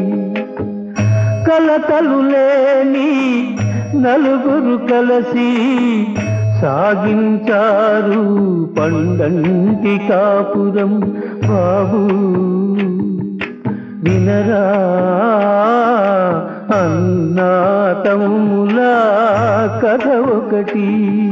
కలతలు లేని నలుగురు కలసి సాగించారు పండంటి కాపురం బాబు వినరా అన్నా తమ్ముల కథ ఒకటి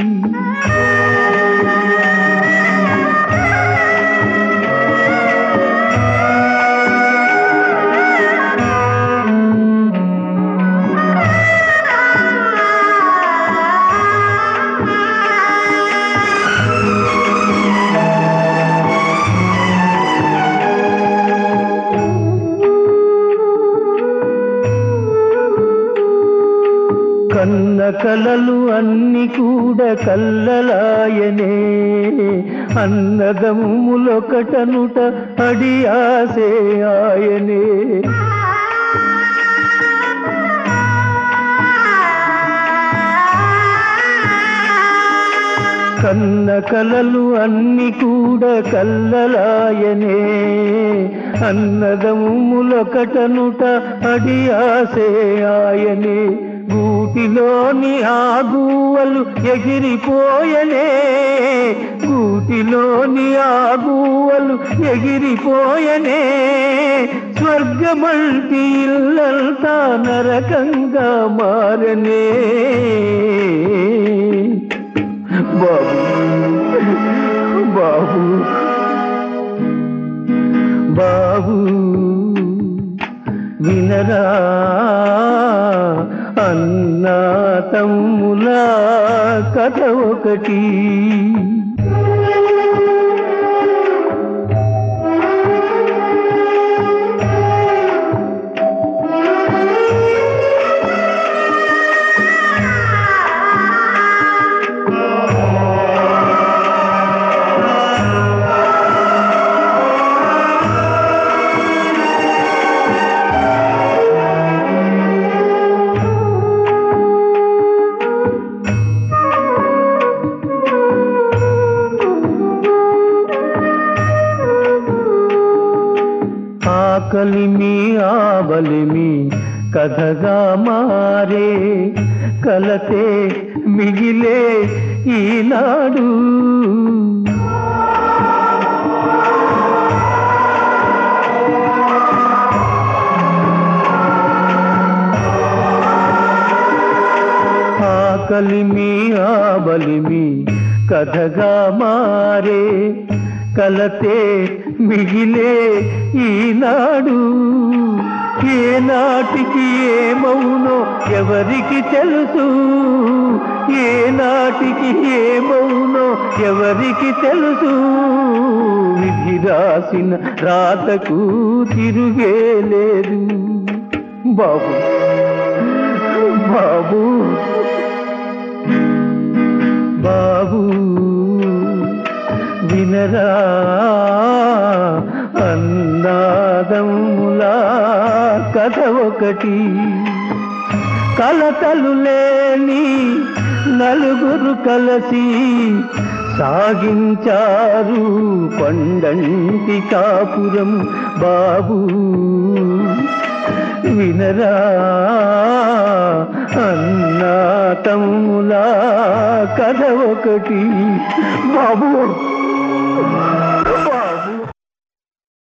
కన్న కలలు అన్ని కూడా కల్లలాయనే అన్నదమ్ములొకటనుట అడి ఆసే ఆయనే కన్న కలలు అన్ని కూడా కల్లలాయనే అన్నదమ్ములొకటనుట అడి ఆసే ఆయనే గూటిలోని ఆ గువ్వలు ఎగిరిపోయనే గూటిలోని ఆ గువ్వలు ఎగిరిపోయనే స్వర్గమంటి ఇల్లంతా నరకంగా మారనే బాబు బాబు బాబు వినరా అన్నా తమ్ముల కథ ఒకటి ఆకలిమి ఆబలిమి కథగా మారే కలతే మిగిలే ఈనాడు ఆకలిమి ఆబలిమి కథగా మారే కలతే మిగిలే ఈనాడు ఏనాటికి ఏమవునో ఎవరికి తెలుసు ఏనాటికి ఏమవునో ఎవరికి తెలుసు విధి రాసిన రాతకు తిరుగే లేదు బాబు బాబు బాబు వినరా అన్నాదములా కథ ఒకటి కలతలు లేని నలుగురు కలసి సాగించారు పండంటి కాపురం బాబు వినరా అన్నా తమ్ములా కథ ఒకటి బాబు